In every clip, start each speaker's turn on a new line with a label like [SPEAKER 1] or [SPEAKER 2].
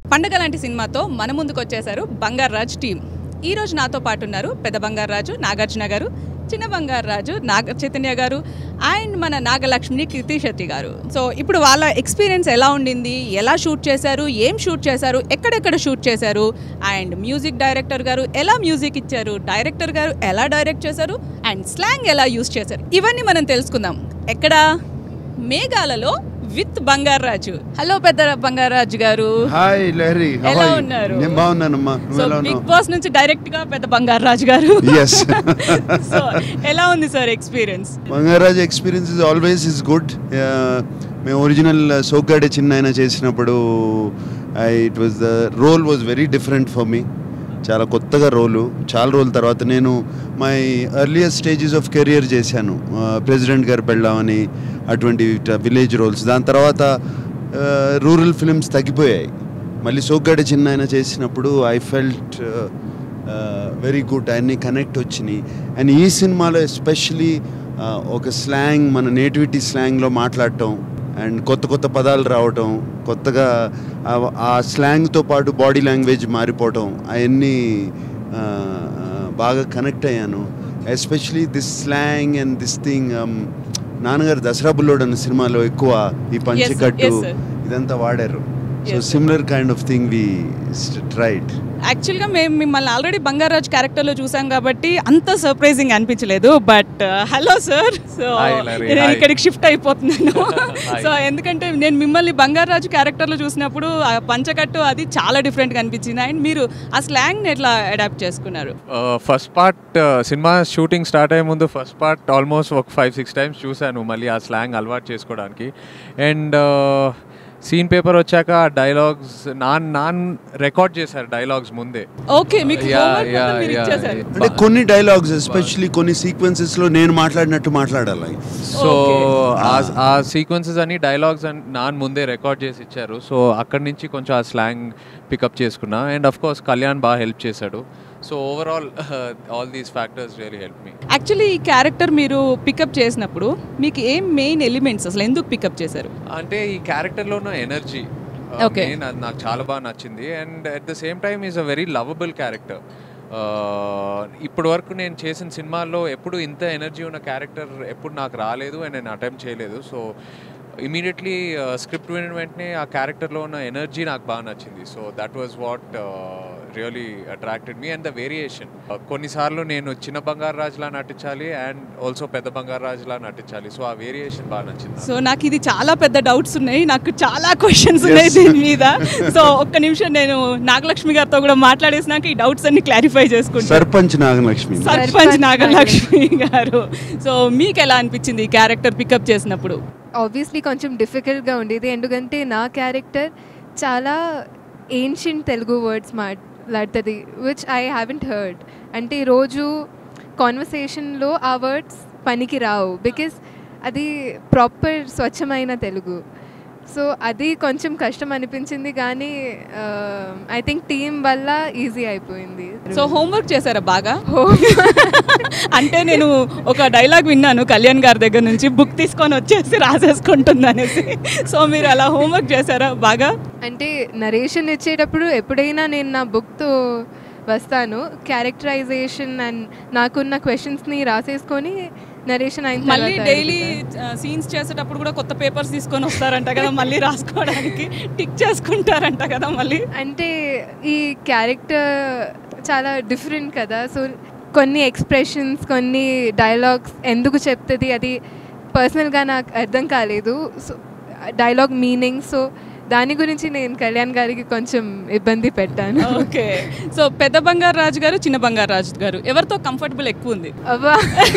[SPEAKER 1] పండగ లాంటి సినిమాతో మన ముందుకు వచ్చేసారు బంగారు రాజ్ టీం ఈ రోజు నాతో పాటు ఉన్నారు పెద్ద బంగారు రాజు నాగార్జున గారు చిన్న బంగారు రాజు నాగ చైతన్య గారు అండ్ మన నాగలక్ష్మి కీర్తి శెట్టి గారు సో ఇప్పుడు వాళ్ళ ఎక్స్పీరియన్స్ ఎలా ఉండింది ఎలా షూట్ చేశారు ఏం షూట్ చేశారు ఎక్కడెక్కడ షూట్ చేశారు అండ్ మ్యూజిక్ డైరెక్టర్ గారు ఎలా మ్యూజిక్ ఇచ్చారు డైరెక్టర్ గారు ఎలా డైరెక్ట్ చేశారు అండ్ స్లాంగ్ ఎలా యూస్ చేశారు ఇవన్నీ మనం తెలుసుకుందాం ఎక్కడ మేఘాలలో విత్ బంగారాజు హలో పెద్ద బంగారాజు గారు
[SPEAKER 2] హాయ్ లహరి how
[SPEAKER 1] ఎలా
[SPEAKER 2] are you?
[SPEAKER 1] ఉన్నారు?
[SPEAKER 2] నేను బాగున్నానమ్మా నువ్వు
[SPEAKER 1] సో
[SPEAKER 2] ఎలా
[SPEAKER 1] బిగ్
[SPEAKER 2] ఉన్నావు
[SPEAKER 1] బాస్ నుంచి డైరెక్ట్ గా పెద్ద బంగారాజు గారు
[SPEAKER 2] ఎస్
[SPEAKER 1] సో ఎలా ఉంది sir experience
[SPEAKER 2] Bangaraj experience is always is good మేము ఒరిజినల్ సోగ్గాడే చిన్న ఆయన చేసినప్పుడు I it was the role was very different for me చాలా కొత్తగా రోలు చాలా రోజుల తర్వాత నేను my earlier stages of career చేశాను ప్రెసిడెంట్ గారు పెళ్ళామని అటువంటి విలేజ్ రోల్స్ దాని తర్వాత రూరల్ ఫిలిమ్స్ తగ్గిపోయాయి మళ్ళీ సోగ్గాడే చిన్న ఆయన చేసినప్పుడు ఐ ఫెల్ట్ వెరీ గుడ్ అన్ని కనెక్ట్ వచ్చినాయి అండ్ ఈ సినిమాలో ఎస్పెషలీ ఒక స్లాంగ్ మన నేటివిటీ స్లాంగ్లో మాట్లాడటం అండ్ కొత్త కొత్త పదాలు రావటం కొత్తగా ఆ- ఆ స్లాంగ్తో పాటు బాడీ లాంగ్వేజ్ మారిపోవటం అవన్నీ ఆ, ఆ, బాగా కనెక్ట్ అయ్యాను especially this slang and this thing నాన్నగారు దసరా బుల్లోడ్ అన్న సినిమాలో ఎక్కువ ఈ పంచకట్టు
[SPEAKER 1] yes, sir.
[SPEAKER 2] ఇదంతా వాడారు so
[SPEAKER 1] Yes, sir.
[SPEAKER 2] Similar kind of thing we tried
[SPEAKER 1] యాక్చువల్గా మేము మిమ్మల్ని ఆల్రెడీ బంగారాజ్ క్యారెక్టర్లో చూసాం కాబట్టి అంత సర్ప్రైజింగ్ అనిపించలేదు but hello sir so
[SPEAKER 3] Hi, Larry.
[SPEAKER 1] నేను
[SPEAKER 3] Hi.
[SPEAKER 1] ఇక్కడికి షిఫ్ట్ అయిపోతున్నాను
[SPEAKER 3] Hi.
[SPEAKER 1] సో ఎందుకంటే నేను మిమ్మల్ని బంగారాజు క్యారెక్టర్లో చూసినప్పుడు ఆ పంచకట్టు అది చాలా డిఫరెంట్గా అనిపించింది అండ్ మీరు ఆ స్లాంగ్ని ఎట్లా అడాప్ట్ చేసుకున్నారు
[SPEAKER 3] first part cinema shooting start అయ్యే ముందు ఫస్ట్ పార్ట్ ఆల్మోస్ట్ ఒక ఫైవ్ సిక్స్ టైమ్స్ చూశాను మళ్ళీ ఆ స్లాంగ్ అలవాటు చేసుకోవడానికి అండ్ సీన్ పేపర్ వచ్చాక డైలాగ్స్ నాన్ నాన్ రికార్డ్ చేశారు డైలాగ్స్ ముందే
[SPEAKER 1] ఓకే మీకు
[SPEAKER 3] Yeah,
[SPEAKER 1] homework మొత్తం
[SPEAKER 3] yeah,
[SPEAKER 1] మీరు
[SPEAKER 3] yeah.
[SPEAKER 1] ఇచ్చేసారు
[SPEAKER 2] అంటే కొన్ని డైలాగ్స్ ఎస్పెషల్లీ కొన్ని సీక్వెన్సెస్లో నేను మాట్లాడినట్టు మాట్లాడాలి
[SPEAKER 3] సో
[SPEAKER 1] Okay.
[SPEAKER 3] ఆ సీక్వెన్సెస్ అని డైలాగ్స్ అని నాన్ ముందే రికార్డ్ చేసి ఇచ్చారు సో అక్కడి నుంచి కొంచెం ఆ స్లాంగ్ పికప్ చేసుకున్నా అండ్ అఫ్ కోర్స్ కళ్యాణ్ బాగా హెల్ప్ చేశాడు so overall all these factors really help me
[SPEAKER 1] actually ఈ క్యారెక్టర్ మీరు పికప్ చేసినప్పుడు మీకు ఏం మెయిన్ ఎలిమెంట్స్ అసలు ఎందుకు పికప్ చేశారు
[SPEAKER 3] అంటే ఈ క్యారెక్టర్లో ఉన్న ఎనర్జీ
[SPEAKER 1] Okay.
[SPEAKER 3] అది నాకు చాలా బాగా నచ్చింది and at the same time is a very lovable character ఇప్పటి వరకు నేను చేసిన సినిమాల్లో ఎప్పుడు ఇంత ఎనర్జీ ఉన్న క్యారెక్టర్ ఎప్పుడు నాకు రాలేదు అండ్ నేను అటెంప్ట్ చేయలేదు సో ఇమీడియట్లీ స్క్రిప్ట్ వినిన వెంటనే ఆ క్యారెక్టర్లో ఉన్న ఎనర్జీ నాకు బాగా నచ్చింది so that was what really attracted me and the variation కొన్నిసార్లు నేను చిన్న బంగారు రాజులా నటించాలి అండ్ ఆల్సో పెద్ద బంగారు రాజులా నటించాలి సో ఆ వేరియేషన్ బాగా నచ్చింది నాకు.
[SPEAKER 1] సో నాకు ఇది చాలా పెద్ద డౌట్స్ ఉన్నాయి నాకు చాలా క్వశ్చన్స్ ఉన్నాయి దీని మీద సో ఒక్క నిమిషం నేను నాగలక్ష్మి గారితో కూడా మాట్లాడేసినాక ఈ డౌట్స్ అన్ని క్లారిఫై చేసుకుంటాను
[SPEAKER 2] సర్పంచ్ నాగలక్ష్మి
[SPEAKER 1] సర్పంచ్ నాగలక్ష్మి గారు సో మీకు ఎలా అనిపించింది ఈ క్యారెక్టర్ పికప్ చేసినప్పుడు
[SPEAKER 4] ఆబ్వియస్లీ కొంచెం డిఫికల్ట్గా ఉండేది ఎందుకంటే నా క్యారెక్టర్ చాలా ఏన్షియంట్ తెలుగు వర్డ్స్ మాట్లాడుతుంది విచ్ ఐ హ్యావెంట్ హర్డ్ అంటే రోజు కాన్వర్సేషన్లో ఆ వర్డ్స్ పనికి రావు బికాస్ అది ప్రాపర్ స్వచ్ఛమైన తెలుగు సో అది కొంచెం కష్టం అనిపించింది కానీ ఐ థింక్ టీం వల్ల ఈజీ అయిపోయింది
[SPEAKER 1] సో హోంవర్క్ చేశారా బాగా అంటే నేను ఒక డైలాగ్ విన్నాను కళ్యాణ్ గారి దగ్గర నుంచి బుక్ తీసుకొని వచ్చేసి రాసేసుకుంటుంది అనేసి సో మీరు అలా హోంవర్క్ చేశారా బాగా
[SPEAKER 4] అంటే నరేషన్ ఇచ్చేటప్పుడు ఎప్పుడైనా నేను నా బుక్తో వస్తాను క్యారెక్టరైజేషన్ అండ్ నాకున్న క్వశ్చన్స్ని రాసేసుకొని నరేషన్ అయిన
[SPEAKER 1] మళ్ళీ
[SPEAKER 4] తర్వాత
[SPEAKER 1] డైలీ
[SPEAKER 4] అడుగుతా.
[SPEAKER 1] సీన్స్ చేసేటప్పుడు కూడా కొత్త పేపర్స్ తీసుకొని వస్తారంట కదా మళ్ళీ రాసుకోవడానికి టిక్ చేసుకుంటారంట కదా మళ్ళీ
[SPEAKER 4] అంటే ఈ క్యారెక్టర్ చాలా డిఫరెంట్ కదా సో కొన్ని ఎక్స్ప్రెషన్స్ కొన్ని డైలాగ్స్ ఎందుకు చెప్తుంది అది పర్సనల్గా నాకు అర్థం కాలేదు సో డైలాగ్ మీనింగ్ సో దాని గురించి నేను కళ్యాణ్ గారికి కొంచెం ఇబ్బంది పెట్టాను
[SPEAKER 1] ఓకే సో పెద్ద బంగారు రాజు గారు చిన్న బంగారు రాజు గారు ఎవరితో కంఫర్టబుల్ ఎక్కువ ఉంది
[SPEAKER 4] అవ్వా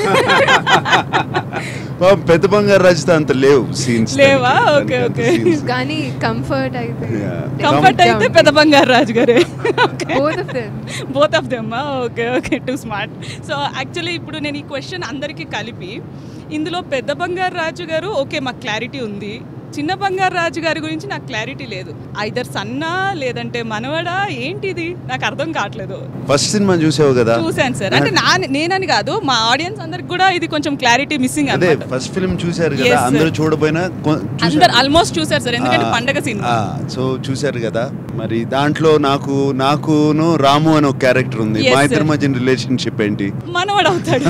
[SPEAKER 2] పాపం పెద్ద బంగారు రాజుతో అంత లేవు సీన్స్
[SPEAKER 1] లేవా? Okay, okay.
[SPEAKER 4] కానీ కంఫర్ట్ అయితే
[SPEAKER 1] కంఫర్ట్ అయితే పెద్ద బంగారు రాజు గారే
[SPEAKER 4] both of them
[SPEAKER 1] both of them okay okay too smart so actually ఇప్పుడు నేను ఈ క్వశ్చన్ అందరికీ కలిపి ఇందులో పెద్ద బంగారు రాజు గారు ఓకే మాకు క్లారిటీ ఉంది చిన్న బంగారు రాజు గారి గురించి నాకు క్లారిటీ లేదు ఐదర్ సన్నా లేదంటే మనవడా ఏంటిది నాకు అర్థం కావట్లేదు
[SPEAKER 2] ఫస్ట్ సినిమా చూసావు కదా
[SPEAKER 1] చూశాను సార్ అంటే నా నేనని కాదు మా ఆడియన్స్ అందరికి కూడా ఇది కొంచెం క్లారిటీ మిస్సింగ్
[SPEAKER 2] అదే
[SPEAKER 1] అన్నమాట
[SPEAKER 2] ఫస్ట్ ఫిల్మ్ చూశారు
[SPEAKER 1] Yes,
[SPEAKER 2] కదా
[SPEAKER 1] sir.
[SPEAKER 2] అందరూ చూడపోయినా కొ-
[SPEAKER 1] అందరు
[SPEAKER 2] చూశారు.
[SPEAKER 1] ఆల్మోస్ట్ చూసారు సార్ ఎందుకంటే
[SPEAKER 2] ఆ,
[SPEAKER 1] పండగ సినిమా
[SPEAKER 2] ఆ, సో చూశారు కదా మరి దాంట్లో నాకు నాకును రాము అని ఒక క్యారెక్టర్ ఉంది
[SPEAKER 1] Yes,
[SPEAKER 2] మా
[SPEAKER 1] sir.
[SPEAKER 2] ఇద్దరి మధ్య రిలేషన్షిప్ ఏంటి
[SPEAKER 1] మనవడు అవుతాడు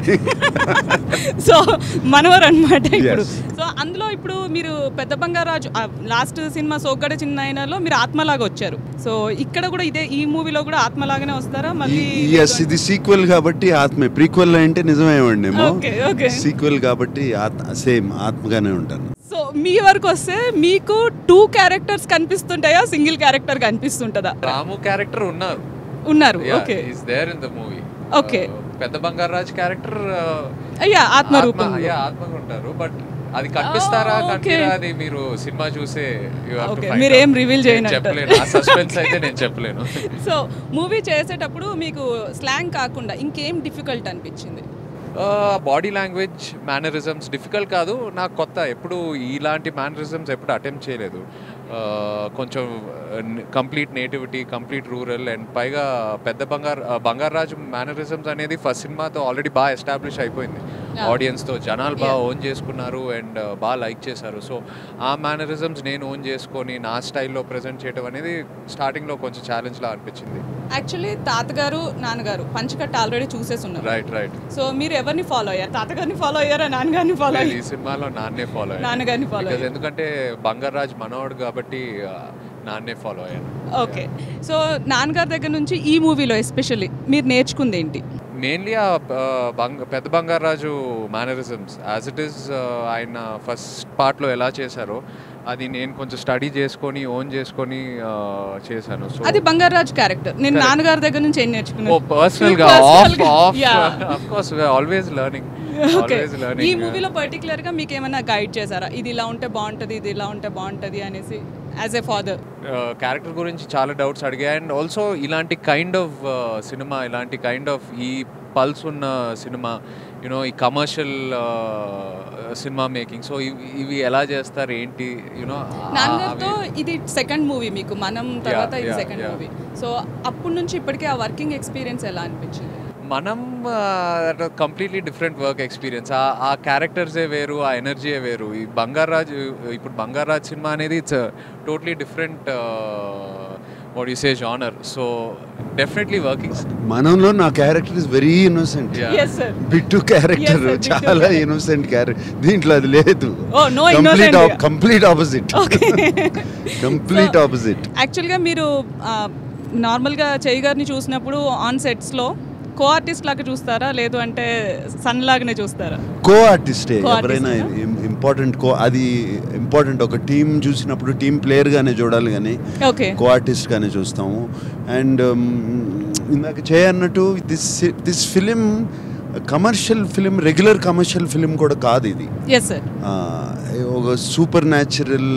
[SPEAKER 1] సో మనవరు అనమాట ఇప్పుడు
[SPEAKER 2] Yes.
[SPEAKER 1] సో అందులో ఇప్పుడు మీరు పెద్ద బంగారాజు లాస్ట్ సినిమా సోగ్గడ చిన్న ఆయనలో మీరు ఆత్మలాగా వచ్చారు సో ఇక్కడ కూడా ఇదే ఈ మూవీలో కూడా ఆత్మలాగానే వస్తారా మళ్ళీ
[SPEAKER 2] ఎస్ ఇది సీక్వెల్ కాబట్టి ఆత్మే ప్రీక్వెల్ అంటే నిజమేమండి
[SPEAKER 1] Okay, okay.
[SPEAKER 2] సీక్వెల్ కాబట్టి ఆత్మ సేమ్ ఆత్మగానే ఉంటాను
[SPEAKER 1] సో మీ వరకు వస్తే మీకు టూ క్యారెక్టర్స్ కనిపిస్తుంటాయా సింగిల్ క్యారెక్టర్ కనిపిస్తుంటుందా
[SPEAKER 3] రాము క్యారెక్టర్ ఉన్నారు
[SPEAKER 1] ఉన్నారు okay
[SPEAKER 3] is there in the movie
[SPEAKER 1] Okay.
[SPEAKER 3] పెద్ద బంగారాజ్ క్యారెక్టర్
[SPEAKER 1] అయ్యా ఆత్మ రూపం
[SPEAKER 3] ఆత్మగా ఉంటారు బట్ అది కనిపిస్తారా
[SPEAKER 1] Oh, okay.
[SPEAKER 3] కనిపిరా అది మీరు సినిమా చూసే you have to
[SPEAKER 1] Okay,
[SPEAKER 3] find
[SPEAKER 1] మీరు
[SPEAKER 3] out.
[SPEAKER 1] ఏం reveal
[SPEAKER 3] నేను
[SPEAKER 1] చేయనట్టు.
[SPEAKER 3] చెప్పలేను ఆ సస్పెన్స్ అయితే నేను చెప్పలేను
[SPEAKER 1] సో మూవీ చేసేటప్పుడు మీకు స్లాంగ్ కాకుండా ఇంకేం డిఫికల్ట్ అనిపించింది
[SPEAKER 3] బాడీ లాంగ్వేజ్ మేనరిజమ్స్ డిఫికల్ట్ కాదు నాకు కొత్త ఎప్పుడు ఇలాంటి మేనరిజమ్స్ ఎప్పుడు అటెంప్ట్ చేయలేదు Uh, కొంచెం complete nativity complete rural and పైగా పెద్ద బంగారు బంగారాజు మేనరిజమ్స్ అనేది ఫస్ట్ సినిమాతో ఆల్రెడీ బాగా ఎస్టాబ్లిష్ అయిపోయింది
[SPEAKER 1] Yeah.
[SPEAKER 3] ఆడియన్స్తో జనాలు బాగా
[SPEAKER 1] Yeah.
[SPEAKER 3] ఓన్ చేసుకున్నారు అండ్ బాగా లైక్ చేశారు సో ఆ మేనరిజమ్స్ నేను ఓన్ చేసుకొని నా స్టైల్లో ప్రజెంట్ చేయడం అనేది స్టార్టింగ్లో కొంచెం ఛాలెంజ్లా అనిపించింది
[SPEAKER 1] యాక్చువల్లీ తాతగారు నాన్నగారు పంచకట్ట ఆల్రెడీ చూసేసి ఉన్నారు
[SPEAKER 3] రైట్ రైట్
[SPEAKER 1] సో మీరు ఎవరిని ఫాలో అయ్యారు తాతగారిని ఫాలో అయ్యారా నాన్నగారిని ఫాలో
[SPEAKER 3] ఈ
[SPEAKER 1] అయ్యారు
[SPEAKER 3] సినిమాలో నాన్నే ఫాలో
[SPEAKER 1] నాన్నగారిని follow అయ్యారు.
[SPEAKER 3] ఎందుకంటే బంగారాజ్ మనోడు కాబట్టి ఆ, నాన్నే ఫాలో అయ్యాను
[SPEAKER 1] ఓకే సో నాన్నగారి దగ్గర నుంచి ఈ మూవీలో ఎస్పెషల్లీ మీరు నేర్చుకుంది ఏంటి
[SPEAKER 3] మెయిన్లీ ఆ ఆ, బంగ పెద్ద Bangaraju mannerisms as it is ఆయన ఫస్ట్ పార్ట్లో ఎలా చేశారో అది నేను కొంచెం స్టడీ చేసుకొని ఓన్ చేసుకొని ఆ, చేశాను సో
[SPEAKER 1] అది బంగారాజు క్యారెక్టర్ నేను
[SPEAKER 3] Correct.
[SPEAKER 1] నాన్నగారి దగ్గర నుంచి ఏం
[SPEAKER 3] ఓ
[SPEAKER 1] నేర్చుకున్నాను
[SPEAKER 3] పర్సనల్ గా
[SPEAKER 1] Personal
[SPEAKER 3] ఆఫ్
[SPEAKER 1] గా,
[SPEAKER 3] of
[SPEAKER 1] yeah.
[SPEAKER 3] Of course always learning
[SPEAKER 1] okay
[SPEAKER 3] always
[SPEAKER 1] ఈ
[SPEAKER 3] లెర్నింగ్
[SPEAKER 1] మూవీలో పర్టికులర్ గా మీకు ఏమైనా గైడ్ చేశారా ఇది ఇలా ఉంటే బాగుంటది ఇది ఇలా ఉంటే బాగుంటది అనేసి యాజ్ ఎ ఫాదర్
[SPEAKER 3] క్యారెక్టర్ గురించి చాలా డౌట్స్ అడిగా అండ్ ఆల్సో ఇలాంటి కైండ్ ఆఫ్ సినిమా ఇలాంటి కైండ్ ఆఫ్ ఈ పల్స్ ఉన్న సినిమా యూనో ఈ కమర్షియల్ సినిమా మేకింగ్ సో ఇవి ఎలా చేస్తారు ఏంటి యూనో
[SPEAKER 1] నాన్నగారితో ఇది సెకండ్ మూవీ మీకు మనం తర్వాత ఇది
[SPEAKER 3] yeah,
[SPEAKER 1] second
[SPEAKER 3] yeah.
[SPEAKER 1] Movie so అప్పటి నుంచి ఇప్పటికీ ఆ వర్కింగ్ ఎక్స్పీరియన్స్ ఎలా అనిపించింది
[SPEAKER 3] మనం కంప్లీట్లీ డిఫరెంట్ వర్క్ ఎక్స్పీరియన్స్ ఆ క్యారెక్టర్సే వేరు ఆ ఎనర్జీయే వేరు ఈ బంగారాజ్ ఇప్పుడు బంగారాజ్ సినిమా అనేది it's totally different what you say genre so definitely working
[SPEAKER 2] మనంలో నా character is very innocent
[SPEAKER 3] Yeah.
[SPEAKER 1] Yes sir
[SPEAKER 2] Bittu character
[SPEAKER 1] Yes, sir, Bittu
[SPEAKER 2] చాలా
[SPEAKER 1] character.
[SPEAKER 2] ఇన్నోసెంట్ క్యారెక్టర్ దీంట్లో అది లేదు
[SPEAKER 1] Oh, no
[SPEAKER 2] complete
[SPEAKER 1] innocent.
[SPEAKER 2] Complete opposite
[SPEAKER 1] okay
[SPEAKER 2] complete opposite
[SPEAKER 1] యాక్చువల్గా మీరు నార్మల్గా చేయి గారిని చూసినప్పుడు ఆన్ సెట్స్లో కో ఆర్టిస్ట్ లాగా చూస్తారా లేదు అంటే సన్ లాగానే చూస్తారా
[SPEAKER 2] కో ఆర్టిస్టే
[SPEAKER 1] Co-artist
[SPEAKER 2] ఎవరైనా
[SPEAKER 1] ఏనా?
[SPEAKER 2] ఇంపార్టెంట్ కో అది ఇంపార్టెంట్ ఒక టీం చూసినప్పుడు టీం ప్లేయర్ గానే చూడాలి కానీ
[SPEAKER 1] ఓకే
[SPEAKER 2] కో ఆర్టిస్ట్ గానే చూస్తాము అండ్ ఇందాక చేయన్నట్టు this this film commercial film regular commercial film కూడా కాదు ఇది
[SPEAKER 1] ఎస్ సార్
[SPEAKER 2] ఆ, ఒక సూపర్ న్యాచురల్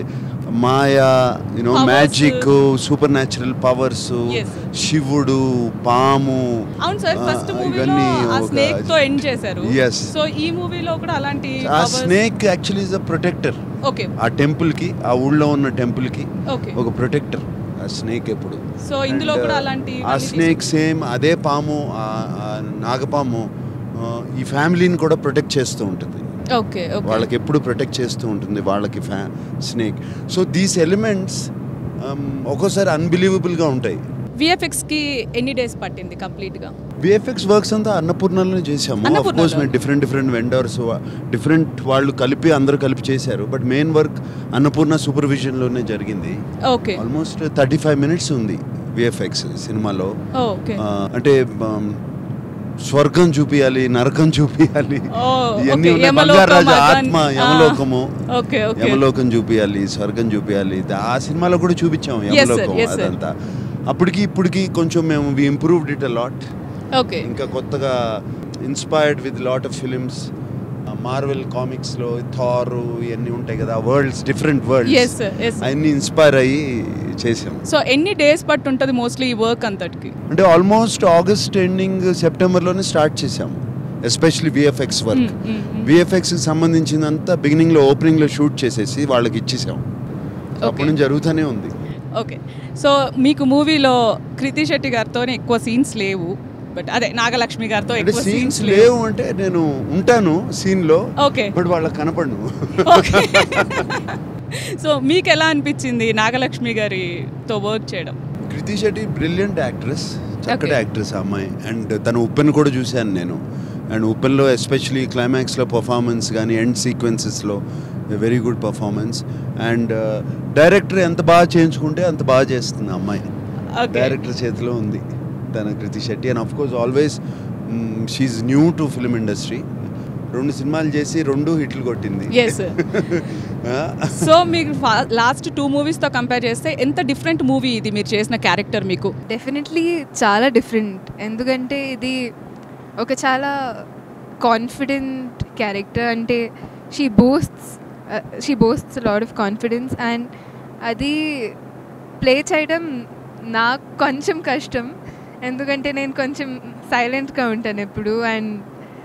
[SPEAKER 2] మాయా you know
[SPEAKER 1] Powers.
[SPEAKER 2] Magic supernatural powers
[SPEAKER 1] Yes, sir.
[SPEAKER 2] శివుడు పాము
[SPEAKER 1] అవును సార్
[SPEAKER 2] ఆ,
[SPEAKER 1] ఫస్ట్ మూవీలో
[SPEAKER 2] ఇవన్నీ
[SPEAKER 1] ఆ
[SPEAKER 2] ఒక-
[SPEAKER 1] స్నేక్ తో ఎండ్ చేశారు
[SPEAKER 2] Yes.
[SPEAKER 1] సో ఈ మూవీలో కూడా అలాంటి
[SPEAKER 2] ఆ snake actually is a protector
[SPEAKER 1] okay
[SPEAKER 2] ఆ టెంపుల్ కి ఆ ఊళ్ళో ఉన్న టెంపుల్ కి
[SPEAKER 1] ఓకే
[SPEAKER 2] ఒక ప్రొటెక్టర్ ఆ స్నేక్ ఎప్పుడు
[SPEAKER 1] సో ఇందులో
[SPEAKER 2] And,
[SPEAKER 1] కూడా
[SPEAKER 2] uh,
[SPEAKER 1] అలాంటి
[SPEAKER 2] ఆ స్నేక్ సేమ్ అదే పాము ఆ ఆ నాగపాము ఆ, ఈ ఫ్యామిలీని కూడా ప్రొటెక్ట్ చేస్తూ ఉంటుంది
[SPEAKER 1] ఓకే ఓకే
[SPEAKER 2] వాళ్ళకి ఎప్పుడు ప్రొటెక్ట్ చేస్తూ ఉంటుంది వాళ్ళకి ఫ్యా స్నేక్ సో దీస్ ఎలిమెంట్స్ ఒక్కోసారి అన్బిలీవబుల్గా ఉంటాయి
[SPEAKER 1] విఎఫ్ఎక్స్ కి ఎన్ని డేస్ పట్టింది కంప్లీట్ గా
[SPEAKER 2] విఎఫ్ఎక్స్ వర్క్స్ అంతా అన్నపూర్ణలోనే చేసాము ఆఫ్
[SPEAKER 1] అన్నపూర్ణలో?
[SPEAKER 2] కోర్స్ మేము డిఫరెంట్ డిఫరెంట్ వెండర్స్ డిఫరెంట్ వాళ్ళు కలిపి అందరూ కలిపి చేశారు బట్ మెయిన్ వర్క్ అన్నపూర్ణ సూపర్విజన్లోనే జరిగింది
[SPEAKER 1] okay
[SPEAKER 2] almost thirty five minutes ఉంది విఎఫ్ఎక్స్ సినిమాలో
[SPEAKER 1] ఓకే
[SPEAKER 2] ఆ, అంటే um, స్వర్గం చూపియాలి నరకం చూపియాలి
[SPEAKER 1] ఓ,
[SPEAKER 2] ఇవన్నీ
[SPEAKER 1] okay.
[SPEAKER 2] ఉన్నాయి
[SPEAKER 1] యమలోకం,
[SPEAKER 2] బంగారాజు
[SPEAKER 1] అగన్-
[SPEAKER 2] ఆత్మ
[SPEAKER 1] ఆ.
[SPEAKER 2] యమలోకము
[SPEAKER 1] ఓకే ఓకే
[SPEAKER 2] యమలోకం చూపియాలి స్వర్గం చూపియాలి దా- ఆ సినిమాలో కూడా చూపించాం
[SPEAKER 1] Yes, sir.
[SPEAKER 2] యమలోకం
[SPEAKER 1] Yes, sir.
[SPEAKER 2] అదంతా అప్పటికి ఇప్పటికి కొంచెం మేము we improved it a lot
[SPEAKER 1] okay
[SPEAKER 2] ఇంకా కొత్తగా inspired with lot of films Marvel comics లో థార్ ఇవన్నీ ఉంటాయి కదా worlds different
[SPEAKER 1] yes
[SPEAKER 2] worlds
[SPEAKER 1] sir yes
[SPEAKER 2] అవన్నీ ఇన్స్పైర్ అయ్యి చేసాం
[SPEAKER 1] సో ఎన్ని డేస్ పట్టు ఉంటుంది మోస్ట్లీ ఈ వర్క్ అంతటికి
[SPEAKER 2] అంటే ఆల్మోస్ట్ ఆగస్ట్ ఎండింగ్ సెప్టెంబర్లోనే స్టార్ట్ చేసాము especially VFX work
[SPEAKER 1] Mm, mm, mm.
[SPEAKER 2] VFX సంబంధించిందంతా బిగినింగ్లో ఓపెనింగ్లో షూట్ చేసేసి వాళ్ళకి ఇచ్చేసాం అప్పటి నుంచి జరుగుతూనే ఉంది
[SPEAKER 1] ఓకే సో మీకు మూవీలో కృతి శెట్టి గారితోనే ఎక్కువ సీన్స్ లేవు బట్ అదే నాగలక్ష్మి గారితో
[SPEAKER 2] అంటే
[SPEAKER 1] ఎక్కువ
[SPEAKER 2] సీన్స్
[SPEAKER 1] సీన్స్
[SPEAKER 2] లేవు అంటే నేను ఉంటాను సీన్లో
[SPEAKER 1] ఓకే
[SPEAKER 2] బట్ వాళ్ళకి కనపడను
[SPEAKER 1] ఓకే సో మీకు ఎలా అనిపించింది నాగలక్ష్మి గారితో వర్క్ చేయడం
[SPEAKER 2] కృతి శెట్టి బ్రిలియంట్ యాక్ట్రెస్ చక్కటి
[SPEAKER 1] Okay.
[SPEAKER 2] యాక్ట్రెస్ ఆ అమ్మాయి అండ్ తన ఉప్పెన్ కూడా చూశాను నేను అండ్ ఉప్పెన్లో ఎస్పెషలీ క్లైమాక్స్లో పర్ఫార్మెన్స్ కానీ ఎండ్ సీక్వెన్సెస్లో very good performance and director ఎంత బాగా చేయించుకుంటే అంత బాగా చేస్తుంది ఆ అమ్మాయి
[SPEAKER 1] Okay.
[SPEAKER 2] డైరెక్టర్ చేతిలో ఉంది తన Krithi Shetty and of course always she new to film industry రెండు సినిమాలు చేసి రెండు హిట్లు కొట్టింది
[SPEAKER 1] ఎస్ సో మీకు లాస్ట్ టూ మూవీస్తో కంపేర్ చేస్తే ఎంత డిఫరెంట్ మూవీ ఇది మీరు చేసిన క్యారెక్టర్ మీకు
[SPEAKER 4] డెఫినెట్లీ చాలా డిఫరెంట్ ఎందుకంటే ఇది ఒక చాలా కాన్ఫిడెంట్ క్యారెక్టర్ అంటే she boasts she boasts lot of confidence and అది ప్లే చేయడం నాకు కొంచెం కష్టం ఎందుకంటే నేను కొంచెం సైలెంట్గా ఉంటాను ఎప్పుడు అండ్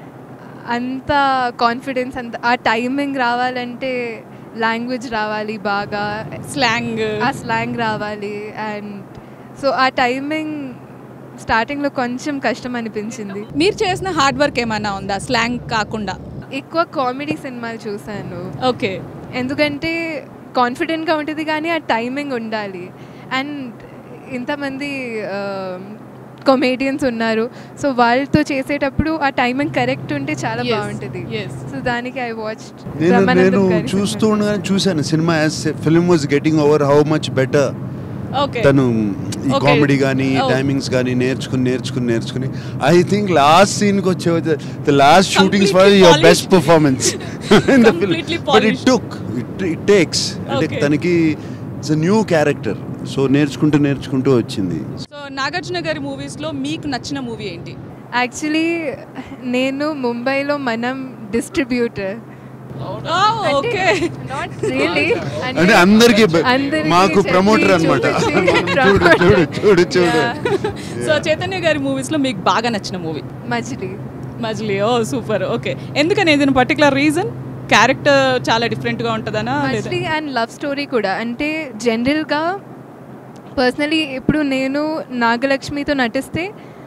[SPEAKER 4] అంత కాన్ఫిడెన్స్ అంత ఆ టైమింగ్ రావాలంటే లాంగ్వేజ్ రావాలి బాగా
[SPEAKER 1] స్లాంగ్
[SPEAKER 4] ఆ స్లాంగ్ రావాలి అండ్ సో ఆ టైమింగ్ స్టార్టింగ్లో కొంచెం కష్టం అనిపించింది
[SPEAKER 1] మీరు చేసిన హార్డ్ వర్క్ ఏమైనా ఉందా స్లాంగ్ కాకుండా
[SPEAKER 4] ఎక్కువ కామెడీ సినిమాలు చూశాను
[SPEAKER 1] ఓకే
[SPEAKER 4] ఎందుకంటే కాన్ఫిడెంట్గా ఉంటుంది కానీ ఆ టైమింగ్ ఉండాలి అండ్ ఇంతమంది కొమేడియన్స్ ఉన్నారు సో వాళ్ళతో చేసేటప్పుడు ఆ టైమింగ్ కరెక్ట్ ఉంటే చాలా
[SPEAKER 1] Yes,
[SPEAKER 4] బాగుంటుంది
[SPEAKER 1] yes.
[SPEAKER 4] సో దానికి ఐ వాచ్
[SPEAKER 2] నేను నేను చూస్తూ ఉండగానే చూశాను cinema as film was getting over how much better
[SPEAKER 1] okay
[SPEAKER 2] తను ఈ
[SPEAKER 1] Okay.
[SPEAKER 2] కామెడీ కానీ
[SPEAKER 1] Oh.
[SPEAKER 2] టైమింగ్స్ కానీ నేర్చుకుని నేర్చుకుని నేర్చుకుని ఐ థింక్ లాస్ట్ సీన్కి వచ్చే the last shootings for
[SPEAKER 1] Completely
[SPEAKER 2] your best
[SPEAKER 1] polished.
[SPEAKER 2] Performance in the film
[SPEAKER 1] Completely
[SPEAKER 2] but it
[SPEAKER 1] polished.
[SPEAKER 2] Took it it takes అంటే
[SPEAKER 1] Okay.
[SPEAKER 2] తనకి ఇట్స్ న్యూ క్యారెక్టర్ సో నేర్చుకుంటూ నేర్చుకుంటూ వచ్చింది
[SPEAKER 1] సో నాగార్జున గారి మూవీస్లో మీకు నచ్చిన మూవీ ఏంటి
[SPEAKER 4] యాక్చువల్లీ నేను ముంబైలో మనం డిస్ట్రిబ్యూటర్
[SPEAKER 1] ఓకే
[SPEAKER 4] నాట్ రియలీ
[SPEAKER 2] అంటే అందరికి మాకు ప్రమోటర్ అనమాట చూడు చూడు చూడు చూడు
[SPEAKER 1] సో చైతన్య గారి మూవీస్లో మీకు బాగా నచ్చిన movie
[SPEAKER 4] Majili
[SPEAKER 1] Majili oh super okay ఎందుకని ఏదైనా పర్టికులర్ రీజన్ క్యారెక్టర్ చాలా డిఫరెంట్గా ఉంటుందనా లేదా
[SPEAKER 4] మజిలీ అండ్ లవ్ స్టోరీ కూడా అంటే జనరల్గా పర్సనలీ ఇప్పుడు నేను నాగలక్ష్మితో నటిస్తే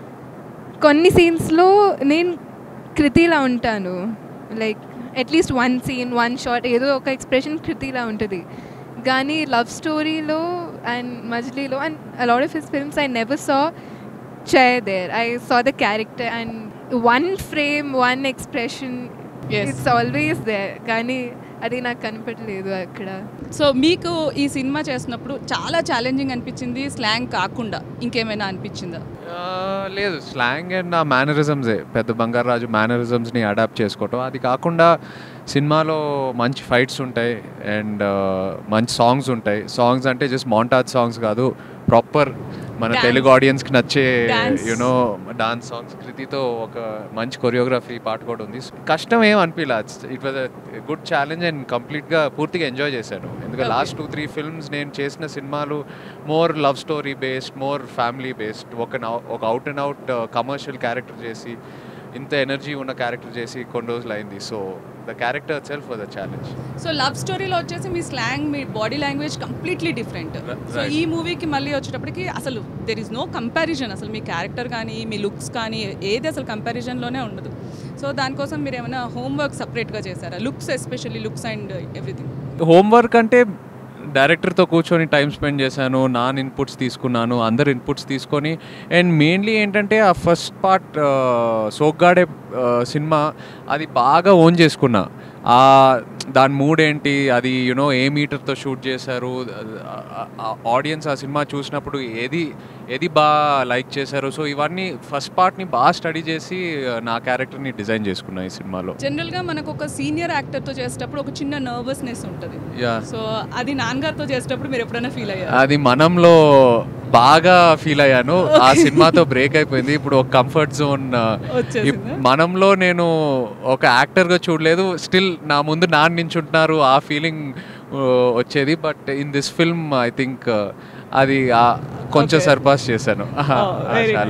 [SPEAKER 4] కొన్ని సీన్స్లో నేను కృతిలా ఉంటాను like at least one scene one shot ఏదో ఒక ఎక్స్ప్రెషన్ కృతిలా ఉంటుంది కానీ లవ్ స్టోరీలో అండ్ మజిలీలో and a lot of his films I never saw Chay there I saw the character and one frame one expression
[SPEAKER 1] Yes.
[SPEAKER 4] It's always there కానీ అది నాకు కనపడలేదు అక్కడ
[SPEAKER 1] సో మీకు ఈ సినిమా చేసినప్పుడు చాలా ఛాలెంజింగ్ అనిపించింది స్లాంగ్ కాకుండా ఇంకేమైనా అనిపించిందా
[SPEAKER 3] ఆ, లేదు స్లాంగ్ అండ్ ఆ మేనరిజమ్సే పెద్ద బంగారాజు మేనరిజమ్స్ని అడాప్ట్ చేసుకోవటం అది కాకుండా సినిమాలో మంచి ఫైట్స్ ఉంటాయి అండ్ మంచి సాంగ్స్ ఉంటాయి సాంగ్స్ అంటే జస్ట్ మౌంటాజ్ సాంగ్స్ కాదు ప్రాపర్ మన
[SPEAKER 1] Dance.
[SPEAKER 3] తెలుగు ఆడియన్స్కి నచ్చే
[SPEAKER 1] Dance.
[SPEAKER 3] యూనో డాన్స్ సాంగ్స్ కృతితో ఒక మంచి కొరియోగ్రఫీ పాట కూడా ఉంది కష్టం ఏం అనిపించలే it was good challenge and కంప్లీట్గా పూర్తిగా ఎంజాయ్ చేశాను ఎందుకంటే
[SPEAKER 1] Okay.
[SPEAKER 3] Last two three films నేను చేసిన సినిమాలు more love story based more family based ఒక నౌ- ఒక out and out commercial character చేసి ఇంత ఎనర్జీ ఉన్న క్యారెక్టర్ చేసి కొన్ని రోజులు అయింది so the character self was a challenge
[SPEAKER 1] so love స్టోరీలో వచ్చేసి మీ స్లాంగ్ మీ body language completely different
[SPEAKER 3] Right.
[SPEAKER 1] So ఈ మూవీకి మళ్ళీ వచ్చేటప్పటికి అసలు దెర్ ఇస్ నో కంపారిజన్ అసలు మీ క్యారెక్టర్ కానీ మీ లుక్స్ కానీ ఏది అసలు కంపారిజన్లోనే ఉండదు సో దానికోసం మీరు ఏమైనా హోంవర్క్ సపరేట్గా చేశారా looks especially looks and everything
[SPEAKER 3] homework అంటే డైరెక్టర్తో కూర్చొని టైం స్పెండ్ చేశాను నాన్ ఇన్పుట్స్ తీసుకున్నాను అందరు ఇన్పుట్స్ తీసుకొని అండ్ మెయిన్లీ ఏంటంటే ఆ ఫస్ట్ పార్ట్ సోగ్గాడే ఆ, సినిమా అది బాగా ఓన్ చేసుకున్నా ఆ దాని మూడ్ ఏంటి అది యునో ఏ మీటర్తో షూట్ చేశారు ఆడియన్స్ ఆ సినిమా చూసినప్పుడు ఏది ఏది బాగా లైక్ చేశారు సో ఇవన్నీ ఫస్ట్ పార్ట్ని బాగా స్టడీ చేసి ఆ, నా క్యారెక్టర్ని డిజైన్ చేసుకున్నా ఈ సినిమాలో
[SPEAKER 1] జనరల్గా మనకు ఒక సీనియర్ యాక్టర్తో చేసేటప్పుడు ఒక చిన్న నర్వస్నెస్ ఉంటుంది
[SPEAKER 3] యా
[SPEAKER 1] సో అది నాన్నగారితో చేసేటప్పుడు మీరు ఎప్పుడైనా ఫీల్ అయ్యారు
[SPEAKER 3] అది మనంలో బాగా ఫీల్ అయ్యాను ఆ సినిమాతో బ్రేక్ అయిపోయింది ఇప్పుడు ఒక కంఫర్ట్ జోన్
[SPEAKER 1] వచ్చేసిందా?
[SPEAKER 3] మనంలో నేను ఒక యాక్టర్గా చూడలేదు స్టిల్ నా ముందు నాన్న నించుంటున్నారు ఆ ఫీలింగ్ వచ్చేది but in this film I think అది ఆ కొంచెం
[SPEAKER 1] Okay.
[SPEAKER 3] సర్పాస్ చేశాను
[SPEAKER 1] Oh, very
[SPEAKER 3] challenge
[SPEAKER 1] nice.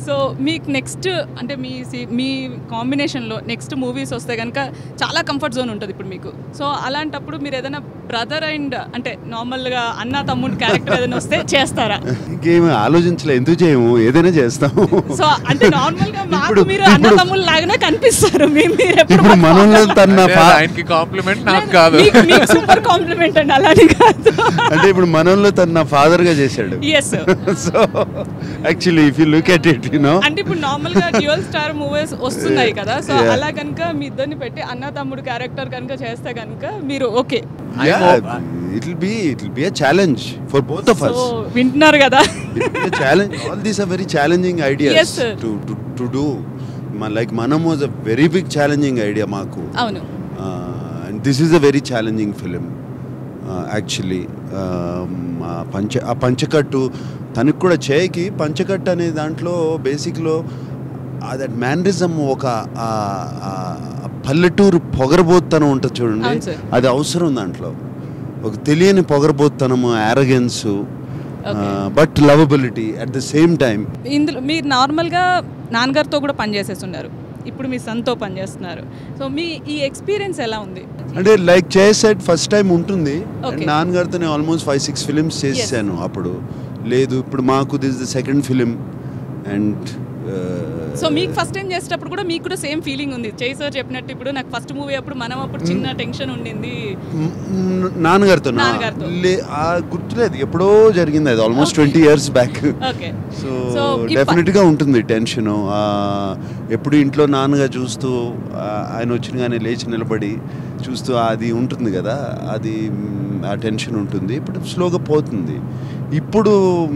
[SPEAKER 1] So మీకు నెక్స్ట్ అంటే మీ సి- మీ కాంబినేషన్లో నెక్స్ట్ మూవీస్ వస్తే కనుక చాలా కంఫర్ట్ జోన్ ఉంటుంది ఇప్పుడు మీకు సో అలాంటప్పుడు మీరు ఏదైనా బ్రదర్ అండ్ అంటే నార్మల్గా అన్న తమ్ముడు క్యారెక్టర్ ఏదైనా వస్తే చేస్తారా
[SPEAKER 2] ఇంకేం ఆలోచించలే ఎందుకు చేయము ఏదైనా చేస్తాము
[SPEAKER 1] సో అంటే నార్మల్గా మాకు
[SPEAKER 2] ఇప్పుడు-
[SPEAKER 1] మీరు అన్న
[SPEAKER 2] ఇప్పుడు-
[SPEAKER 1] తమ్ముళ్ళు లాగానే కనిపిస్తారు మీ మీరు ఎప్పుడు
[SPEAKER 2] ఇప్పుడు
[SPEAKER 1] మాకు
[SPEAKER 2] మనలో తన
[SPEAKER 3] అదే
[SPEAKER 2] ఫా-
[SPEAKER 3] ఆయనకి కాంప్లిమెంట్ నాకు కాదు
[SPEAKER 1] మీకు- మీకు సూపర్ కాంప్లిమెంట్ అండి అలానే కాదు
[SPEAKER 2] అంటే ఇప్పుడు మనలో తన నా ఫాదర్ గా చేశాడు
[SPEAKER 1] yes
[SPEAKER 2] so actually if you look at it you know
[SPEAKER 1] అంటే ఇప్పుడు నార్మల్ గా డ్యూయల్ స్టార్ మూవీస్ వస్తున్నాయి కదా సో
[SPEAKER 2] Yeah.
[SPEAKER 1] అలా కనుక మీ ఇద్దరిని పెట్టి అన్న తమ్ముడు క్యారెక్టర్ కనుక చేస్తే కనుక మీరు okay
[SPEAKER 2] yeah it will be it will be a challenge for both of us
[SPEAKER 1] so వింటున్నారు కదా
[SPEAKER 2] it will be a challenge all these are very challenging ideas
[SPEAKER 1] Yes, sir.
[SPEAKER 2] to, to to do Ma- like manam was a very big challenging idea maku
[SPEAKER 1] అవును
[SPEAKER 2] uh, and this is a very challenging film uh, actually um, ఆ పంచ ఆ పంచకట్టు తనకు కూడా చేయకి పంచకట్టు అనే దాంట్లో బేసిక్లో that mannerism ఒక ఆ, ఆ, ఆ పల్లెటూరు పొగరబోత్తనం ఉంటుంది చూడండి
[SPEAKER 1] అవును సార్.
[SPEAKER 2] అది అవసరం దాంట్లో ఒక తెలియని పొగరబోత్తనము arrogance
[SPEAKER 1] Okay.
[SPEAKER 2] But lovability at the same time
[SPEAKER 1] ఇందులో మీరు నార్మల్గా నాన్నగారితో కూడా పనిచేసేస్తున్నారు ఇప్పుడు మీ సన్తో పనిచేస్తున్నారు సో మీ ఈ ఎక్స్పీరియన్స్ ఎలా ఉంది
[SPEAKER 2] అంటే లైక్ చేసెట్ ఫస్ట్ టైం ఉంటుంది
[SPEAKER 1] Okay.
[SPEAKER 2] And నాన్నగారితో నేను ఆల్మోస్ట్ ఫైవ్ సిక్స్ ఫిలిమ్స్ చేశాను అప్పుడు లేదు ఇప్పుడు మాకు this the second film and
[SPEAKER 1] so మీకు ఫస్ట్ టైం చేసేటప్పుడు కూడా మీకు కూడా సేమ్ ఫీలింగ్ ఉంది చేయి సార్ చెప్పినట్టు ఇప్పుడు నాకు ఫస్ట్ మూవీ అప్పుడు మనం అప్పుడు చిన్న టెన్షన్ ఉండింది
[SPEAKER 2] నాన్నగారితో
[SPEAKER 1] నాన్నగారితో.
[SPEAKER 2] ఆ గుర్తులేదు ఎప్పుడో జరిగింది అది almost twenty years back
[SPEAKER 1] okay
[SPEAKER 2] so
[SPEAKER 1] So, ఈ ప-
[SPEAKER 2] డెఫినెట్గా ఉంటుంది టెన్షన్ ఎప్పుడు ఇంట్లో నాన్నగా చూస్తూ ఆ, ఆయన వచ్చినగానే లేచి నిలబడి చూస్తూ అది ఉంటుంది కదా అది మ్, ఆ టెన్షన్ ఉంటుంది ఇప్పుడు స్లోగా పోతుంది ఇప్పుడు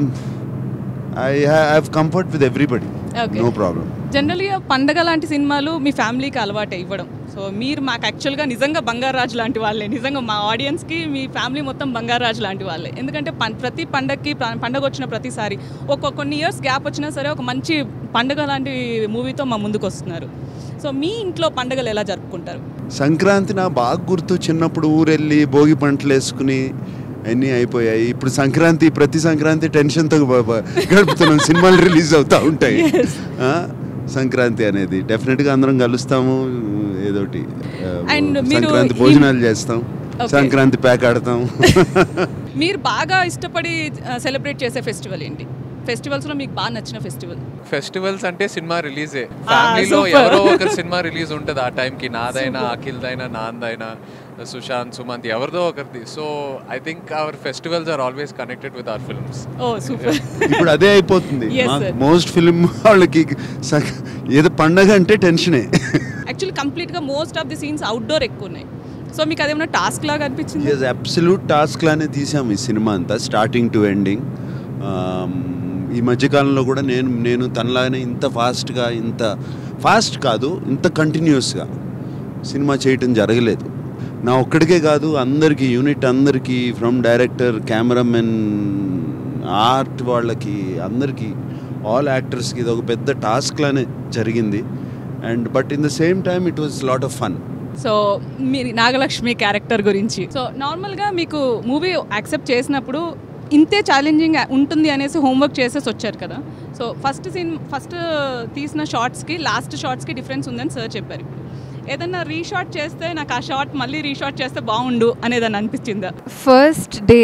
[SPEAKER 2] I have comfort with everybody
[SPEAKER 1] Okay.
[SPEAKER 2] No problem
[SPEAKER 1] జనరల్గా పండగ లాంటి సినిమాలు మీ ఫ్యామిలీకి అలవాటే ఇవ్వడం సో మీరు మాకు యాక్చువల్గా నిజంగా బంగారాజు లాంటి వాళ్ళే నిజంగా మా ఆడియన్స్కి మీ ఫ్యామిలీ మొత్తం బంగారాజు లాంటి వాళ్ళే ఎందుకంటే పం- ప్రతి పండగకి ప- పండగ వచ్చిన ప్రతిసారి ఒక కొన్ని ఇయర్స్ గ్యాప్ వచ్చినా సరే ఒక మంచి పండగ లాంటి మూవీతో మా ముందుకు వస్తున్నారు సో మీ ఇంట్లో పండగలు ఎలా జరుపుకుంటారు
[SPEAKER 2] సంక్రాంతి నా బాగా గుర్తు చిన్నప్పుడు ఊరెళ్ళి భోగి పంటలు వేసుకుని అన్నీ అయిపోయాయి ఇప్పుడు సంక్రాంతి ప్రతి సంక్రాంతి టెన్షన్తో బ- బ- గడుపుతున్నాం సినిమాలు రిలీజ్ అవుతూ ఉంటాయి ఆ, సంక్రాంతి అనేది డెఫినెట్గా అందరం కలుస్తాము ఏదోటి ఆ,
[SPEAKER 1] And మీరు
[SPEAKER 2] సంక్రాంతి
[SPEAKER 1] ఈ-
[SPEAKER 2] భోజనాలు చేస్తాం
[SPEAKER 1] Okay.
[SPEAKER 2] సంక్రాంతి ప్యాక్ ఆడతాం
[SPEAKER 1] మీరు బాగా ఇష్టపడి సెలబ్రేట్ చేసే ఫెస్టివల్ ఏంటి ఫెస్టివల్స్లో మీకు బాగా నచ్చిన ఫెస్టివల్
[SPEAKER 3] ఫెస్టివల్స్ అంటే సినిమా రిలీజే
[SPEAKER 1] Ah,
[SPEAKER 3] ఫ్యామిలీలో
[SPEAKER 1] super.
[SPEAKER 3] ఎవరో ఒక సినిమా రిలీజ్ ఉంటుంది ఆ టైంకి నాదైనా అఖిల్దైనా నాందైనా సుశాంత్ సుమంత్ ఎవరిదో ఒకరిది so I think our festivals are always connected with our films
[SPEAKER 1] oh super
[SPEAKER 2] ఇప్పుడు అదే అయిపోతుంది
[SPEAKER 1] Yes, sir.
[SPEAKER 2] మోస్ట్ ఫిలిం వాళ్ళకి స- ఏదో పండగ అంటే టెన్షనే
[SPEAKER 1] యాక్చువల్లీ కంప్లీట్గా most of the scenes outdoor ఎక్కువ ఉన్నాయి సో మీకు అదేమన్నా టాస్క్ లాగా అనిపించింది
[SPEAKER 2] ఎస్ అబ్సల్యూట్ టాస్క్ లానే తీసాము ఈ సినిమా అంతా స్టార్టింగ్ టు ఎండింగ్ ఈ మధ్యకాలంలో కూడా నేను నేను తనలాగానే ఇంత ఫాస్ట్గా ఇంత ఫాస్ట్ కాదు ఇంత కంటిన్యూస్గా సినిమా చేయటం జరగలేదు నా ఒక్కడికే కాదు అందరికీ యూనిట్ అందరికీ ఫ్రమ్ డైరెక్టర్ కెమెరామెన్ ఆర్ట్ వాళ్ళకి అందరికీ ఆల్ యాక్టర్స్కి ఇది ఒక పెద్ద టాస్క్ లానే జరిగింది and but in the same time it was lot of fun
[SPEAKER 1] so మీరు నాగలక్ష్మి క్యారెక్టర్ గురించి సో నార్మల్గా మీకు మూవీ యాక్సెప్ట్ చేసినప్పుడు ఇంతే ఛాలెంజింగ్ ఉంటుంది అనేసి హోంవర్క్ చేసేసి వచ్చారు కదా సో ఫస్ట్ సీన్ ఫస్ట్ తీసిన షార్ట్స్కి లాస్ట్ షార్ట్స్కి డిఫరెన్స్ ఉందని సార్ చెప్పారు ఇప్పుడు ఏదన్నా రీషాట్ చేస్తే నాకు ఆ షార్ట్ మళ్ళీ రీషాట్ చేస్తే బాగుండు అనేదని అనిపించిందా
[SPEAKER 4] ఫస్ట్ డే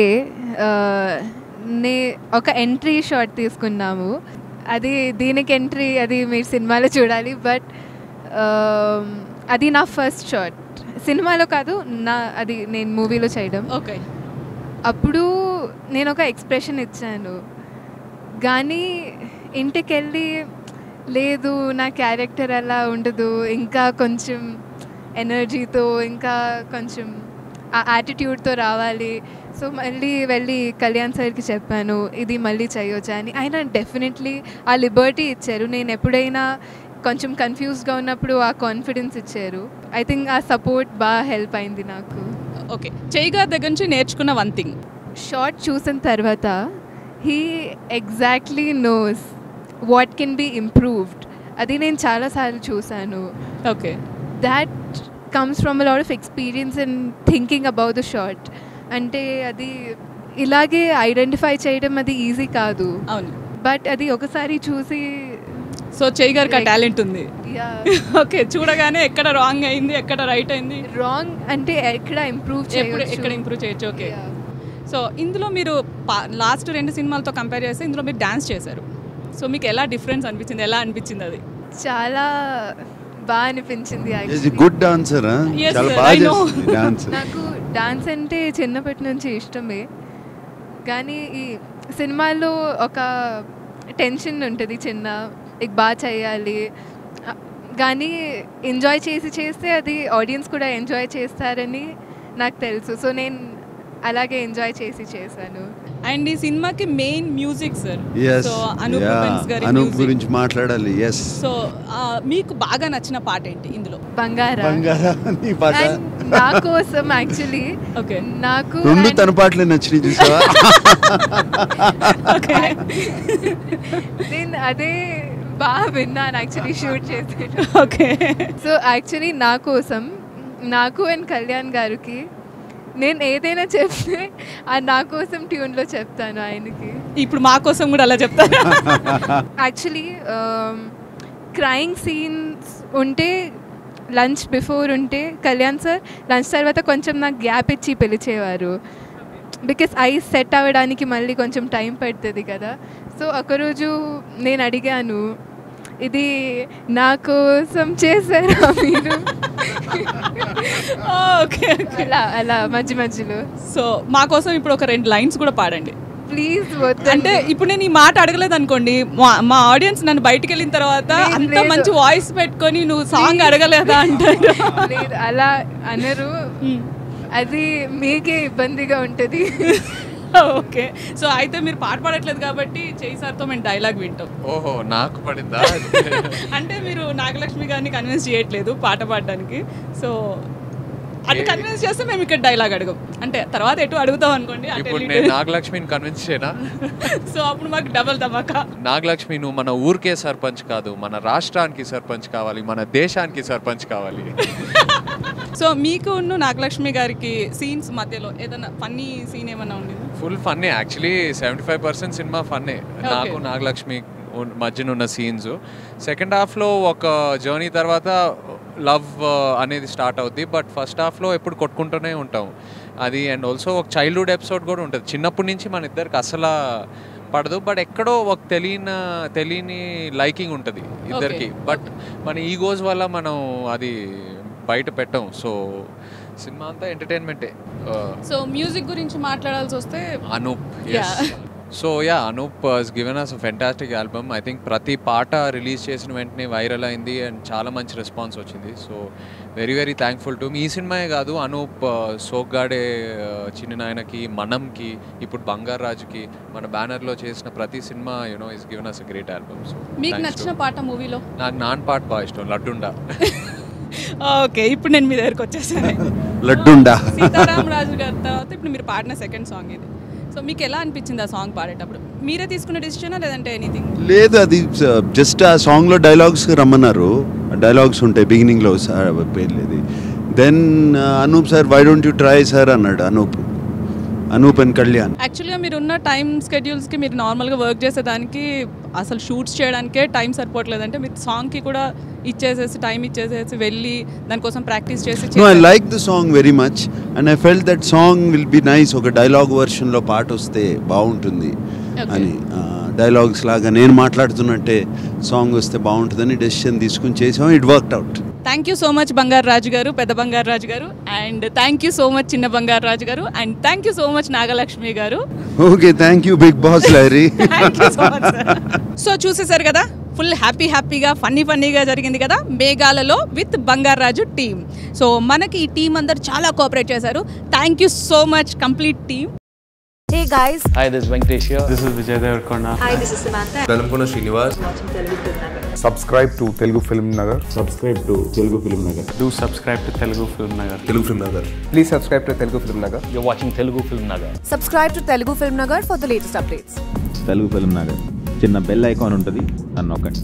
[SPEAKER 4] నే ఒక ఎంట్రీ షాట్ తీసుకున్నాము అది దీనికి ఎంట్రీ అది మీరు సినిమాలో చూడాలి బట్ అది నా ఫస్ట్ షాట్ సినిమాలో కాదు నా అది నేను మూవీలో చేయడం
[SPEAKER 1] ఓకే
[SPEAKER 4] అప్పుడు నేను ఒక ఎక్స్ప్రెషన్ ఇచ్చాను కానీ ఇంటికి వెళ్ళి లేదు నా క్యారెక్టర్ అలా ఉండదు ఇంకా కొంచెం ఎనర్జీతో ఇంకా కొంచెం ఆ యాటిట్యూడ్తో రావాలి సో మళ్ళీ వెళ్ళి కళ్యాణ్ సార్కి చెప్పాను ఇది మళ్ళీ చేయొచ్చా అని ఆయన డెఫినెట్లీ ఆ లిబర్టీ ఇచ్చారు నేను ఎప్పుడైనా కొంచెం కన్ఫ్యూజ్గా ఉన్నప్పుడు ఆ కాన్ఫిడెన్స్ ఇచ్చారు ఐ థింక్ ఆ సపోర్ట్ బాగా హెల్ప్ అయింది నాకు
[SPEAKER 1] ఓకే చేయగా దగ్గర నుంచి నేర్చుకున్న వన్ థింగ్
[SPEAKER 4] షార్ట్ చూసిన తర్వాత he exactly knows what can be improved అది నేను చాలాసార్లు చూశాను
[SPEAKER 1] okay
[SPEAKER 4] that comes from a lot of experience and thinking about the short అంటే అది ఇలాగే ఐడెంటిఫై చేయడం అది ఈజీ కాదు
[SPEAKER 1] అవును
[SPEAKER 4] బట్ అది ఒకసారి చూసి
[SPEAKER 1] సో చెయ్యి గారికి ఆ టాలెంట్ ఉంది
[SPEAKER 4] యా
[SPEAKER 1] ఓకే చూడగానే ఎక్కడ రాంగ్ అయింది ఎక్కడ రైట్ అయింది
[SPEAKER 4] రాంగ్ అంటే ఎక్కడ ఇంప్రూవ్
[SPEAKER 1] ఎప్పుడు
[SPEAKER 4] చేయొచ్చు
[SPEAKER 1] ఎక్కడ ఇంప్రూవ్ చేయొచ్చు ఓకే
[SPEAKER 4] Yeah.
[SPEAKER 1] సో ఇందులో మీరు లాస్ట్ రెండు సినిమాలతో కంపేర్ చేస్తే ఇందులో మీరు డాన్స్ చేశారు సో మీకు ఎలా డిఫరెన్స్ అనిపించింది ఎలా అనిపించింది అది
[SPEAKER 4] చాలా బాగా అనిపించింది
[SPEAKER 2] is
[SPEAKER 4] actually.
[SPEAKER 2] Good dancer
[SPEAKER 1] Yes,
[SPEAKER 2] చాలా
[SPEAKER 1] sir,
[SPEAKER 2] బాగా
[SPEAKER 1] I know.
[SPEAKER 2] చేస్తుంది డాన్స్
[SPEAKER 4] నాకు డాన్స్ అంటే చిన్నప్పటి నుంచి ఇష్టమే కానీ ఈ సినిమాల్లో ఒక టెన్షన్ ఉంటుంది చిన్న ఇక బాగా చేయాలి ఆ, కానీ ఎంజాయ్ చేసి చేస్తే అది ఆడియన్స్ కూడా ఎంజాయ్ చేస్తారని నాకు తెలుసు సో నేను అలాగే ఎంజాయ్ చేసి చేశాను
[SPEAKER 1] అండ్ ఈ సినిమాకి main music sir
[SPEAKER 2] yes
[SPEAKER 1] so Anup Rubens గారి
[SPEAKER 2] అనూప్
[SPEAKER 1] music.
[SPEAKER 2] గురించి మాట్లాడాలి ఎస్
[SPEAKER 1] సో ఆ, మీకు బాగా నచ్చిన పాట ఏంటి ఇందులో
[SPEAKER 4] బంగారా
[SPEAKER 2] బంగారా నీ పాట
[SPEAKER 4] And నా కోసం యాక్చువల్లీ
[SPEAKER 1] ఓకే
[SPEAKER 4] నాకు
[SPEAKER 2] రెండు
[SPEAKER 4] and-
[SPEAKER 2] తన పాటలే నచ్చినాయి చూసావా
[SPEAKER 1] ఓకే
[SPEAKER 4] నేను అదే బాగా విన్నాను యాక్చువల్లీ షూట్ చేసి
[SPEAKER 1] ఓకే
[SPEAKER 4] సో యాక్చువల్లీ నా కోసం నాకు అండ్ కళ్యాణ్ గారికి నేను ఏదైనా చెప్తే ఆ నా కోసం ట్యూన్లో చెప్తాను ఆయనకి
[SPEAKER 1] ఇప్పుడు మా కోసం కూడా అలా చెప్తారా
[SPEAKER 4] యాక్చువల్లీ క్రయింగ్ సీన్స్ ఉంటే లంచ్ బిఫోర్ ఉంటే కళ్యాణ్ సార్ లంచ్ తర్వాత కొంచెం నాకు గ్యాప్ ఇచ్చి పిలిచేవారు బికాస్ ఐ సెట్ అవ్వడానికి మళ్ళీ కొంచెం టైం పడుతుంది కదా సో ఒకరోజు నేను అడిగాను ఇది నా కోసం చేశారా మీరు
[SPEAKER 1] ఓకే ఓకే
[SPEAKER 4] అలా అలా మధ్య మధ్యలో
[SPEAKER 1] సో మా కోసం ఇప్పుడు ఒక రెండు లైన్స్ కూడా పాడండి
[SPEAKER 4] ప్లీజ్
[SPEAKER 1] అంటే
[SPEAKER 4] వద్దంటే
[SPEAKER 1] ఇప్పుడు నేను ఈ మాట అడగలేదు అనుకోండి మా మా ఆడియన్స్ నన్ను బయటికి వెళ్ళిన తర్వాత
[SPEAKER 4] లేదు,
[SPEAKER 1] అంత
[SPEAKER 4] లేదు.
[SPEAKER 1] మంచి వాయిస్ పెట్టుకొని నువ్వు సాంగ్ అడగలేదా అంటారు
[SPEAKER 4] లేదు అలా అనరు అది మీకే ఇబ్బందిగా ఉంటుంది
[SPEAKER 1] ఓకే సో అయితే మీరు పాట పాడట్లేదు కాబట్టి చేయి సార్తో మేము డైలాగ్ వింటాం
[SPEAKER 3] ఓహో నాకు పడిందా
[SPEAKER 1] అంటే మీరు నాగలక్ష్మి గారిని కన్విన్స్ చేయట్లేదు పాట పాడడానికి సో అటు కన్విన్స్ చేస్తే మేము ఇక్కడ డైలాగ్ అడగం అంటే తర్వాత ఎటు అడుగుతాం అనుకోండి అటు
[SPEAKER 3] ఇప్పుడు
[SPEAKER 1] వెళ్ళి
[SPEAKER 3] నేను
[SPEAKER 1] ఇటు.
[SPEAKER 3] నాగలక్ష్మిని కన్విన్స్ చేయనా
[SPEAKER 1] సో అప్పుడు మాకు డబల్ ధమాకా
[SPEAKER 3] నాగలక్ష్మి నువ్వు మన ఊరికే సర్పంచ్ కాదు మన రాష్ట్రానికి సర్పంచ్ కావాలి మన దేశానికి సర్పంచ్ కావాలి
[SPEAKER 1] సో మీకు నాగలక్ష్మి గారికి సీన్స్ మధ్యలో ఏదైనా ఫన్నీ సీన్ ఏమైనా ఉండేది
[SPEAKER 3] ఫుల్ ఫన్నే actually seventy five percent cinema ఫన్నే నాకు నాగలక్ష్మి ఉన్- మధ్యన ఉన్న సీన్స్ సెకండ్ హాఫ్లో ఒక జర్నీ తర్వాత లవ్ అనేది స్టార్ట్ అవుద్ది బట్ ఫస్ట్ హాఫ్లో ఎప్పుడు కొట్టుకుంటూనే ఉంటాం అది అండ్ ఆల్సో ఒక చైల్డ్హుడ్ ఎపిసోడ్ కూడా ఉంటుంది చిన్నప్పటి నుంచి మన ఇద్దరికి అసలు పడదు బట్ ఎక్కడో ఒక తెలియని తెలియని లైకింగ్ ఉంటుంది ఇద్దరికి బట్ మన ఈగోస్ వల్ల మనం అది బయట పెట్టాం సో సినిమా అంతా ఎంటర్టైన్మెంటే
[SPEAKER 1] సో మ్యూజిక్ గురించి మాట్లాడాల్సి వస్తే
[SPEAKER 3] Anup
[SPEAKER 1] Yeah.
[SPEAKER 3] So yeah Anup has given us fantastic album I think ప్రతి పాట రిలీజ్ చేసిన వెంటనే వైరల్ అయింది అండ్ చాలా మంచి రెస్పాన్స్ వచ్చింది so very very thankful to ఈ సినిమాయే కాదు అనూప్ సోగ్గాడే చిన్న నాయనకి మనంకి ఇప్పుడు బంగారు రాజుకి మన బ్యానర్లో చేసిన ప్రతి cinema you know is given us a great album so
[SPEAKER 1] మీకు నచ్చిన పాట మూవీలో
[SPEAKER 3] నాకు నాన్ పాట బాగా ఇష్టం లడ్డుండా
[SPEAKER 1] ఓకే ఇప్పుడు నేను మీ దగ్గరికి వచ్చేసాను
[SPEAKER 2] లడ్డుండా
[SPEAKER 1] సీతారాం రాజు గారి తర్వాత ఇప్పుడు మీరు పాడిన సెకండ్ సాంగ్ ఇది సో మీకు ఎలా అనిపించింది ఆ సాంగ్ పాడేటప్పుడు మీరే తీసుకున్న డిసిషనా లేదంటే ఎనీథింగ్
[SPEAKER 2] లేదు అది జస్ట్ ఆ సాంగ్లో డైలాగ్స్ రమ్మన్నారు డైలాగ్స్ ఉంటాయి బిగినింగ్లో పేరు లేదు then Anup sir why don't you try sir అన్నాడు అనూప్ అనూప్ అండ్ కళ్యాణ్
[SPEAKER 1] యాక్చువల్గా మీరు ఉన్న టైం స్కెడ్యూల్స్కి మీరు నార్మల్గా వర్క్ చేసేదానికి అసలు షూట్స్ చేయడానికే టైం సరిపోవట్లేదంటే మీరు సాంగ్కి కూడా ఇచ్చేసేసి టైం ఇచ్చేసేసి వెళ్ళి దానికోసం ప్రాక్టీస్ చేసి
[SPEAKER 2] నో ఐ
[SPEAKER 1] చేసే-
[SPEAKER 2] like the song very much and I felt that song will be nice ఒక డైలాగ్ వర్షన్లో పాట వస్తే బాగుంటుంది
[SPEAKER 1] Okay.
[SPEAKER 2] అని డైలాగ్స్ లాగా నేను మాట్లాడుతున్నట్టే సాంగ్ వస్తే బాగుంటుందని డెసిషన్ తీసుకుని చేసాం it worked out
[SPEAKER 1] thank you so much Bangaru Raju గారు పెద్ద బంగారు రాజు గారు and thank you so much చిన్న బంగారు రాజు గారు and thank you so much Nagalakshmi గారు
[SPEAKER 2] okay thank you Bigg Boss లైరీ
[SPEAKER 1] సో చూసేశారు కదా ఫుల్ హ్యాపీ హ్యాపీగా ఫన్నీ ఫన్నీగా జరిగింది కదా మేఘాలలో విత్ బంగారు రాజు టీమ్ సో మనకి ఈ టీం అందరు చాలా కోఆపరేట్ చేశారు thank you so much complete team
[SPEAKER 5] Hey guys,
[SPEAKER 6] Hi, this is Venkatesh here.
[SPEAKER 7] This is Vijay Devarkonda.
[SPEAKER 5] hi, this is Samantha.
[SPEAKER 8] Velankonda Srinivas
[SPEAKER 9] subscribe to Telugu Film Nagar.
[SPEAKER 7] Subscribe to Telugu Film Nagar. Do subscribe to Telugu Film Nagar.
[SPEAKER 8] Telugu film Nagar
[SPEAKER 9] Please subscribe to Telugu Film Nagar.
[SPEAKER 6] You're watching Telugu Film Nagar.
[SPEAKER 5] Subscribe to Telugu Film Nagar for the latest updates.
[SPEAKER 10] Telugu film Nagar చిన్న bell icon ఉంటుంది నన్ను నొక్కండి